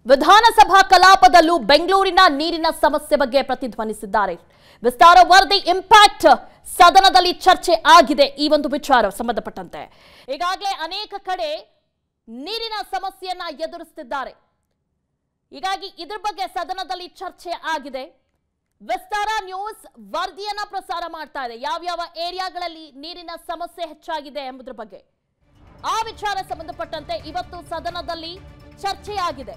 ವಿಧಾನಸಭಾ ಕಲಾಪದಲ್ಲೂ ಬೆಂಗಳೂರಿನ ನೀರಿನ ಸಮಸ್ಯೆ ಬಗ್ಗೆ ಪ್ರತಿಧ್ವನಿಸಿದ್ದಾರೆ ವಿಸ್ತಾರ ವರದಿ ಇಂಪ್ಯಾಕ್ಟ್ ಸದನದಲ್ಲಿ ಚರ್ಚೆ ಆಗಿದೆ ಈ ಒಂದು ವಿಚಾರ ಸಂಬಂಧಪಟ್ಟಂತೆ ಈಗಾಗಲೇ ಅನೇಕ ಕಡೆ ನೀರಿನ ಸಮಸ್ಯೆಯನ್ನ ಎದುರಿಸುತ್ತಿದ್ದಾರೆ ಹೀಗಾಗಿ ಇದ್ರ ಬಗ್ಗೆ ಸದನದಲ್ಲಿ ಚರ್ಚೆ ಆಗಿದೆ ವಿಸ್ತಾರ ನ್ಯೂಸ್ ವರದಿಯನ್ನ ಪ್ರಸಾರ ಮಾಡ್ತಾ ಇದೆ ಯಾವ್ಯಾವ ಏರಿಯಾಗಳಲ್ಲಿ ನೀರಿನ ಸಮಸ್ಯೆ ಹೆಚ್ಚಾಗಿದೆ ಎಂಬುದ್ರ ಬಗ್ಗೆ ಆ ವಿಚಾರ ಸಂಬಂಧಪಟ್ಟಂತೆ ಇವತ್ತು ಸದನದಲ್ಲಿ ಚರ್ಚೆಯಾಗಿದೆ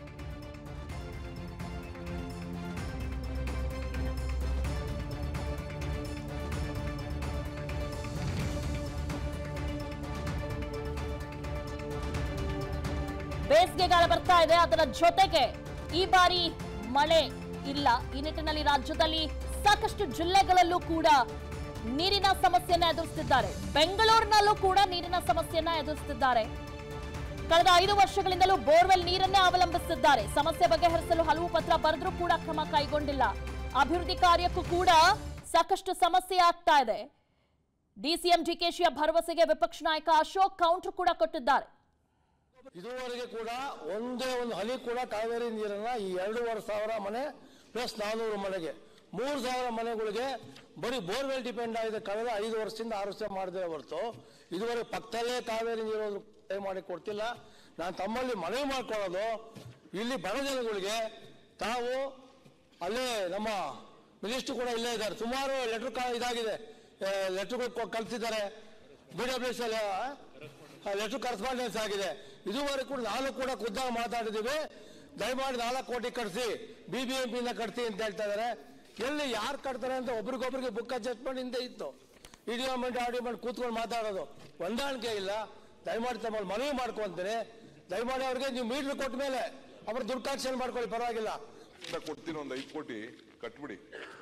ಬೇಸಿಗೆಗಾಲ ಬರ್ತಾ ಇದೆ ಅದರ ಜೊತೆಗೆ ಈ ಬಾರಿ ಮಳೆ ಇಲ್ಲ ಈ ನಿಟ್ಟಿನಲ್ಲಿ ರಾಜ್ಯದಲ್ಲಿ ಸಾಕಷ್ಟು ಜಿಲ್ಲೆಗಳಲ್ಲೂ ಕೂಡ ನೀರಿನ ಸಮಸ್ಯೆಯನ್ನ ಎದುರಿಸುತ್ತಿದ್ದಾರೆ ಬೆಂಗಳೂರಿನಲ್ಲೂ ಕೂಡ ನೀರಿನ ಸಮಸ್ಯೆಯನ್ನ ಎದುರಿಸುತ್ತಿದ್ದಾರೆ ಕಳೆದ ಐದು ವರ್ಷಗಳಿಂದಲೂ ಬೋರ್ವೆಲ್ ನೀರನ್ನೇ ಅವಲಂಬಿಸುತ್ತಿದ್ದಾರೆ ಸಮಸ್ಯೆ ಬಗೆಹರಿಸಲು ಹಲವು ಪತ್ರ ಬರೆದ್ರೂ ಕೂಡ ಕ್ರಮ ಕೈಗೊಂಡಿಲ್ಲ ಅಭಿವೃದ್ಧಿ ಕಾರ್ಯಕ್ಕೂ ಕೂಡ ಸಾಕಷ್ಟು ಸಮಸ್ಯೆ ಆಗ್ತಾ ಇದೆ ಡಿಸಿಎಂ ಡಿಕೆಶಿಯ ಭರವಸೆಗೆ ವಿಪಕ್ಷ ನಾಯಕ ಅಶೋಕ್ ಕೌಂಟರ್ ಕೂಡ ಕೊಟ್ಟಿದ್ದಾರೆ ಇದುವರೆಗೆ ಕೂಡ ಒಂದೇ ಒಂದು ಹನಿ ಕೂಡ ಕಾವೇರಿ ನೀರನ್ನ ಈ ಎರಡೂವರೆ ಸಾವಿರ ಮನೆ ಪ್ಲಸ್ ನಾನೂರು ಮನೆಗೆ ಮೂರು ಸಾವಿರ ಮನೆಗಳಿಗೆ ಬರೀ ಬೋರ್ವೆಲ್ ಡಿಪೆಂಡ್ ಆಗಿದೆ ಕಳೆದ ಐದು ವರ್ಷದಿಂದ ಆರು ವರ್ಷ ಮಾಡಿದ್ರೆ ಹೊರತು ಇದುವರೆಗೆ ಪಕ್ಕದಲ್ಲೇ ಕಾವೇರಿ ನೀರು ಕೈ ಮಾಡಿ ಕೊಡ್ತಿಲ್ಲ ನಾನು ತಮ್ಮಲ್ಲಿ ಮನವಿ ಮಾಡ್ಕೊಳ್ಳೋದು ಇಲ್ಲಿ ಬಡ ಜನಗಳಿಗೆ ತಾವು ಅಲ್ಲೇ ನಮ್ಮ ಮಿನಿಸ್ಟರ್ ಕೂಡ ಇಲ್ಲೇ ಇದ್ದಾರೆ ಸುಮಾರು ಲೆಟರ್ ಇದಾಗಿದೆ ಲೆಟರ್ಗಳು ಕಳಿಸಿದ್ದಾರೆ B W S letter correspondence ಆಗಿದೆ ಇದುವರೆಗೂ ಕೂಡ ನಾನು ಕೂಡ ಖುದ್ದಾಗಿ ಮಾತಾಡಿದ್ದೀವಿ ದಯಮಾಡಿ ನಾಲ್ಕು ಕೋಟಿ ಕಟ್ಸಿ ಬಿ ಬಿ ಎಂ ಪಿನ ಕಟ್ಸಿ ಅಂತ ಹೇಳ್ತಾ ಇದ್ದಾರೆ ಎಲ್ಲಿ ಯಾರು ಕಟ್ತಾರೆ ಅಂತ ಒಬ್ರಿಗೊಬ್ರಿಗೆ ಬುಕ್ ಅಡ್ಜಸ್ಟ್ಮೆಂಟ್ ಹಿಂದೆ ಇತ್ತು ಇಡಿಯೋಮೆಂಟ್ ಆಡಿಯೋಮೆಂಟ್ ಕೂತ್ಕೊಂಡು ಮಾತಾಡೋದು ಹೊಂದಾಣಿಕೆ ಇಲ್ಲ ದಯಮಾಡಿ ತಮ್ಮಲ್ಲಿ ಮನವಿ ಮಾಡ್ಕೊಂತೀನಿ ದಯಮಾಡಿ ಅವ್ರಿಗೆ ನೀವು ಮೀಟ್ರ್ ಕೊಟ್ಟ ಮೇಲೆ ಅವ್ರ ದುಡ್ಡು ಕಲೆಕ್ಷನ್ ಮಾಡ್ಕೊಳ್ಳಿ ಪರವಾಗಿಲ್ಲ ಅಂತ ಕೊಡ್ತೀನಿ ಒಂದು ಐದು ಕೋಟಿ ಕಟ್ಬಿಡಿ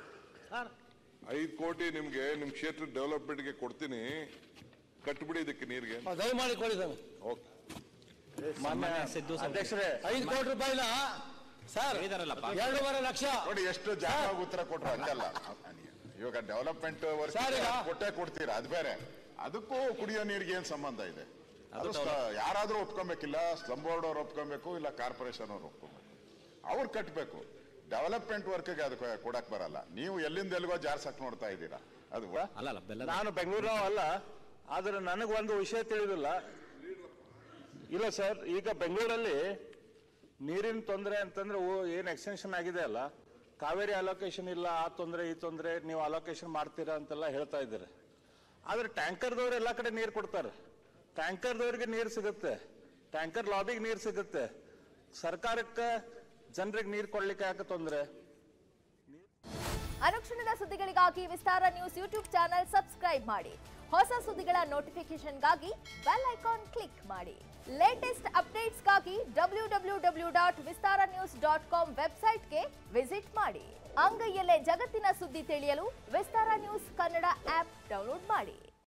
ಐದು ಕೋಟಿ ನಿಮ್ಗೆ ನಿಮ್ ಕ್ಷೇತ್ರ ಡೆವಲಪ್ಮೆಂಟ್ಗೆ ಕೊಡ್ತೀನಿ ಕಟ್ಬಿಡಿ ಇದಕ್ಕೆ ನೀರಿಗೆ ಆ, ದಯಮಾಡಿ ಕೊಡಿ ಸ್ವಾಮಿ ಓಕೆ ಅಧ್ಯಕ್ಷರೇ ಐದು ಕೋಟಿ ರೂಪಾಯಿನ ಸರ್ ಎರಡೂವರೆ ಲಕ್ಷ ನೋಡಿ ಎಷ್ಟು ಜಾಗ ಉತ್ತರ ಕೊಟ್ರು ಹಂಗಲ್ಲ ಇವಾಗ ಡೆವಲಪ್ಮೆಂಟ್ ವರ್ಕ್ ಸರ್, ಈಗ- ಕೊಟ್ಟೆ ಕೊಡ್ತೀರಾ ಅದು ಬೇರೆ ಅದಕ್ಕೂ ಕುಡಿಯೋ ನೀರಿಗೆ ಏನ್ ಸಂಬಂಧ ಇದೆ ಅದು ಸ- ಯಾರಾದ್ರೂ ಒಪ್ಕೊಬೇಕಿಲ್ಲ ಸ್ಲಮ್ ಬೋರ್ಡ್ ಅವ್ರು ಒಪ್ಕೊಬೇಕು ಇಲ್ಲ ಕಾರ್ಪೊರೇಷನ್ ಅವ್ರು ಒಪ್ಕೊಬೇಕು ಅವ್ರು ಕಟ್ಟಬೇಕು ಡೆವಲಪ್ಮೆಂಟ್ ವರ್ಕ್ಗೆ ಅದು ಕೊಡಕ್ ಬರಲ್ಲ ನೀವು ಎಲ್ಲಿಂದ ಎಲ್ಲಿಗೋ ಜಾರ್ಸಕ್ ನೋಡ್ತಾ ಇದ್ದೀರಾ ಅದು ನಾನು ಬೆಂಗಳೂರು ಅಲ್ಲ ಆದ್ರೆ ನನಗೆ ಒಂದು ವಿಷಯ ತಿಳಿದಿಲ್ಲ ಇಲ್ಲ ಸರ್ ಈಗ ಬೆಂಗಳೂರಲ್ಲಿ ನೀರಿನ ತೊಂದರೆ ಅಂತಂದ್ರೆ ಓ ಏನ್ ಎಕ್ಸ್ಟೆನ್ಷನ್ ಆಗಿದೆ ಅಲ್ಲ ಕಾವೇರಿ ಅಲೋಕೇಶನ್ ಇಲ್ಲ ಆ ತೊಂದರೆ ಈ ತೊಂದರೆ ನೀವು ಅಲೋಕೇಶನ್ ಮಾಡ್ತೀರಾ ಅಂತೆಲ್ಲ ಹೇಳ್ತಾ ಇದ್ದೀರಿ ಆದ್ರೆ ಟ್ಯಾಂಕರ್ದವ್ರು ಎಲ್ಲ ಕಡೆ ನೀರು ಕೊಡ್ತಾರೆ ಟ್ಯಾಂಕರ್ದವ್ರಿಗೆ ನೀರು ಸಿಗುತ್ತೆ ಟ್ಯಾಂಕರ್ ಲಾಬಿಗೆ ನೀರು ಸಿಗುತ್ತೆ ಸರ್ಕಾರಕ್ಕೆ ಜನರಿಗೆ ನೀರು ಕೊಡ್ಲಿಕ್ಕೆ ಯಾಕೆ ತೊಂದರೆ ಅನುಕ್ಷಣದ ಸುದ್ದಿಗಳಿಗಾಗಿ Vistara news YouTube channel subscribe ಮಾಡಿ ಹೊಸ ಸುದ್ದಿಗಳ ನೋಟಿಫಿಕೇಶನ್ಗಾಗಿ ಬೆಲ್ ಐಕಾನ್ ಕ್ಲಿಕ್ ಮಾಡಿ ಲೇಟೆಸ್ಟ್ ಅಪ್ಡೇಟ್ಸ್ಗಾಗಿ W W W dot Vistara news dot com ವೆಬ್ಸೈಟ್ಗೆ ವಿಸಿಟ್ ಮಾಡಿ ಅಂಗೈಯಲ್ಲೇ ಜಗತ್ತಿನ ಸುದ್ದಿ ತಿಳಿಯಲು Vistara news Kannada app download ಮಾಡಿ